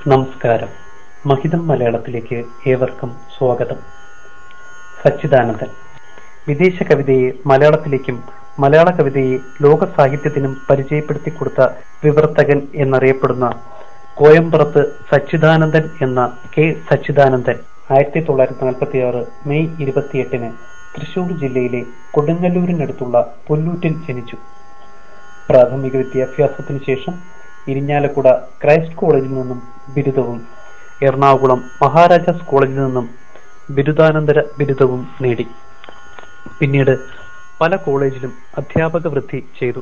നമസ്കാരം മഹിതം മലയാളത്തിലേക്ക് ഏവർക്കും സ്വാഗതം സച്ചിദാനന്ദൻ വിദേശ കവിതയെ മലയാളത്തിലേക്കും മലയാള കവിതയെ ലോക സാഹിത്യത്തിനും പരിചയപ്പെടുത്തി കൊടുത്ത വിവർത്തകൻ എന്നറിയപ്പെടുന്ന കോയമ്പറത്ത് സച്ചിദാനന്ദൻ എന്ന കെ സച്ചിദാനന്ദൻ ആയിരത്തി തൊള്ളായിരത്തി നാൽപ്പത്തി ആറ് മെയ് ഇരുപത്തിയെട്ടിന് തൃശൂർ ജില്ലയിലെ കൊടുങ്ങല്ലൂരിനടുത്തുള്ള പുല്ലൂറ്റിൽ ജനിച്ചു പ്രാഥമിക വിദ്യാഭ്യാസത്തിന് ശേഷം ഇരിഞ്ഞാലക്കുട ക്രൈസ്റ്റ് കോളേജിൽ നിന്നും ബിരുദവും എറണാകുളം മഹാരാജാസ് കോളേജിൽ നിന്നും ബിരുദാനന്തര ബിരുദവും നേടി പിന്നീട് പല കോളേജിലും അധ്യാപക വൃത്തി ചെയ്തു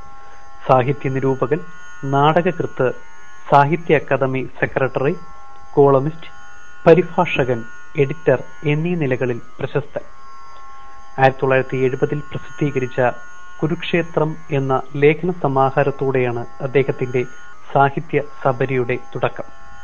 സാഹിത്യ നിരൂപകൻ നാടകകൃത്ത് സാഹിത്യ അക്കാദമി സെക്രട്ടറി കോളമിസ്റ്റ് പരിഭാഷകൻ എഡിറ്റർ എന്നീ നിലകളിൽ പ്രശസ്തൻ ആയിരത്തി തൊള്ളായിരത്തി എഴുപതിൽ പ്രസിദ്ധീകരിച്ച കുരുക്ഷേത്രം എന്ന ലേഖന സമാഹാരത്തോടെയാണ് അദ്ദേഹത്തിന്റെ സാഹിത്യ സബരിയുടെ തുടക്കം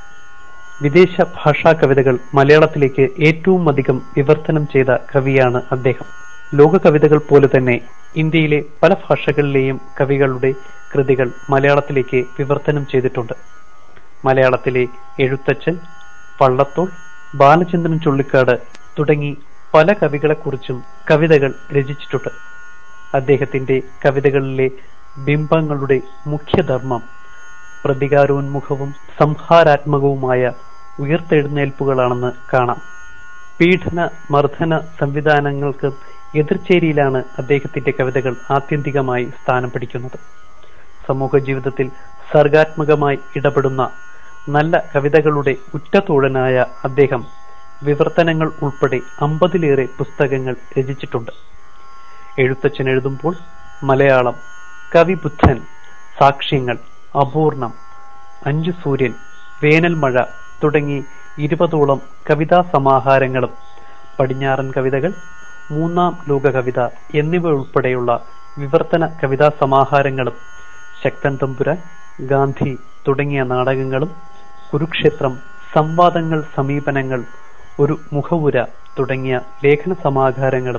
വിദേശ ഭാഷാ കവിതകൾ മലയാളത്തിലേക്ക് ഏറ്റവും അധികം വിവർത്തനം ചെയ്ത കവിയാണ് അദ്ദേഹം ലോക കവിതകൾ പോലെ തന്നെ ഇന്ത്യയിലെ പല ഭാഷകളിലെയും കവികളുടെ കൃതികൾ മലയാളത്തിലേക്ക് വിവർത്തനം ചെയ്തിട്ടുണ്ട് മലയാളത്തിലെ എഴുത്തച്ഛൻ വള്ളത്തോൾ ബാലചന്ദ്രൻ ചുള്ളിക്കാട് തുടങ്ങി പല കവികളെക്കുറിച്ചും കവിതകൾ രചിച്ചിട്ടുണ്ട് അദ്ദേഹത്തിന്റെ കവിതകളിലെ ബിംബങ്ങളുടെ മുഖ്യധർമ്മം പ്രതികാരോന്മുഖവും സംഹാരാത്മകവുമായ ഉയർത്തെഴുന്നേൽപ്പുകളാണെന്ന് കാണാം പീഡന മർദ്ദന സംവിധാനങ്ങൾക്ക് എതിർചേരിയിലാണ് അദ്ദേഹത്തിന്റെ കവിതകൾ ആത്യന്തികമായി സ്ഥാനം പിടിക്കുന്നത് സമൂഹ ജീവിതത്തിൽ സർഗാത്മകമായി ഇടപെടുന്ന നല്ല കവിതകളുടെ ഉറ്റതോഴനായ അദ്ദേഹം വിവർത്തനങ്ങൾ ഉൾപ്പെടെ അമ്പതിലേറെ പുസ്തകങ്ങൾ രചിച്ചിട്ടുണ്ട് എഴുത്തച്ഛൻ എഴുതുമ്പോൾ മലയാളം കവിബുദ്ധൻ സാക്ഷ്യങ്ങൾ അപൂർണം അഞ്ചു സൂര്യൻ വേനൽ മഴ തുടങ്ങി ഇരുപതോളം കവിതാ സമാഹാരങ്ങളും പടിഞ്ഞാറൻ കവിതകൾ മൂന്നാം ലോക കവിത എന്നിവ ഉൾപ്പെടെയുള്ള വിവർത്തന കവിതാ സമാഹാരങ്ങളും ശക്തൻ തമ്പുരാൻ ഗാന്ധി തുടങ്ങിയ നാടകങ്ങളും കുരുക്ഷേത്രം സംവാദങ്ങൾ സമീപനങ്ങൾ ഒരു മുഖവുര തുടങ്ങിയ ലേഖന സമാഹാരങ്ങളും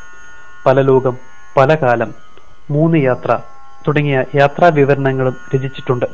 പല ലോകം പല കാലം മൂന്ന് യാത്ര തുടങ്ങിയ യാത്രാ വിവരണങ്ങളും രചിച്ചിട്ടുണ്ട്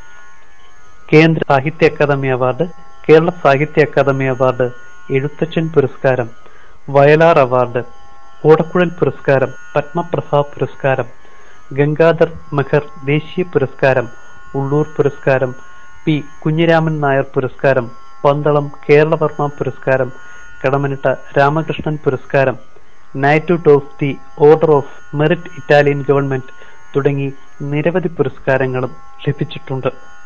കേന്ദ്ര സാഹിത്യ അക്കാദമി അവാർഡ് കേരള സാഹിത്യ അക്കാദമി അവാർഡ് എഴുത്തച്ഛൻ പുരസ്കാരം വയലാർ അവാർഡ് ഓടക്കുഴൽ പുരസ്കാരം പത്മപ്രഭ പുരസ്കാരം ഗംഗാധർ മെഹർ ദേശീയ പുരസ്കാരം ഉള്ളൂർ പുരസ്കാരം പി കുഞ്ഞിരാമൻ നായർ പുരസ്കാരം പന്തളം കേരളവർമ്മ പുരസ്കാരം കടമനിട്ട രാമകൃഷ്ണൻ പുരസ്കാരം knight of the order of merit Italian government തുടങ്ങി നിരവധി പുരസ്കാരങ്ങളും ലഭിച്ചിട്ടുണ്ട്